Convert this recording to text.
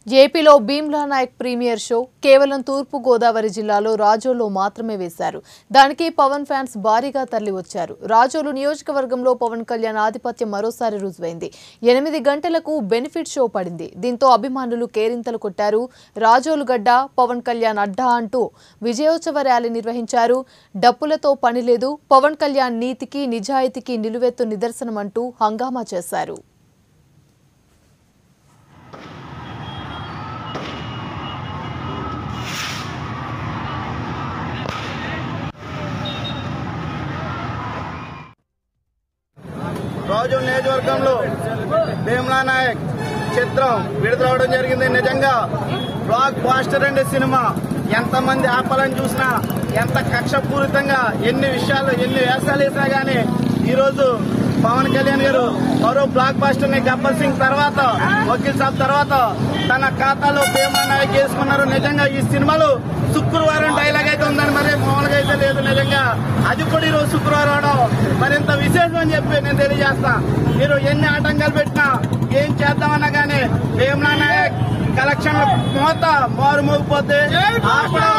ఏపీలో Bheemla Naik premiere show కేవలం తూర్పు గోదావరి జిల్లాలో రాజోలో మాత్రమే వేశారు దానికి పవన్ ఫ్యాన్స్ భారీగా తరలివచ్చారు రాజోలు నియోజకవర్గంలో పవన్ కళ్యాణ్ ఆధిపత్యం మరోసారి రుజువైంది ఎనిమిది గంటలకు బెనిఫిట్ షో పడింది దీంతో అభిమానులు కేరింతలు కొట్టారు రాజోలు గడ్డ పవన్ కళ్యాణ్ అడ్డా అంటూ విజయోత్సవ ర్యాలీ నిర్వహించారు డప్పులతో పని లేదు పవన్ కళ్యాణ్ నీతికి నిజాయితీకి నిలువెత్తు నిదర్శనం అంటూ హంగామా చేశారు రాజు నియోజకవర్గంలో భీమ్లా నాయక్ చిత్రం విడుదలవడం జరిగింది నిజంగా బ్లాక్ బాస్టర్ అండి సినిమా ఎంతమంది ఆపాలని చూసినా ఎంత కక్షపూరితంగా ఎన్ని విషయాలు ఎన్ని వేషాలు వేసినా గానీ ఈ రోజు పవన్ కళ్యాణ్ గారు మరో బ్లాక్ బాస్టర్ ని గబ్బర్ సింగ్ తర్వాత వకీల్ సాబ్ తర్వాత తన ఖాతాలో భీమ్లా నాయక్ వేసుకున్నారు నిజంగా ఈ సినిమాలో శుక్రవారం డైలాగ్ అయితే ఉందని మరి మామూలుగా అయితే లేదు నిజంగా అది కూడా ఈరోజు శుక్రవారం అవడం మరింత విశేషం అని చెప్పి నేను తెలియజేస్తా మీరు ఎన్ని ఆటంకాలు పెట్టినా ఏం చేద్దామన్నా గానీ భీమ్లా నాయక్ కలెక్షన్ మోత మారు మోగిపోతే ఆపడం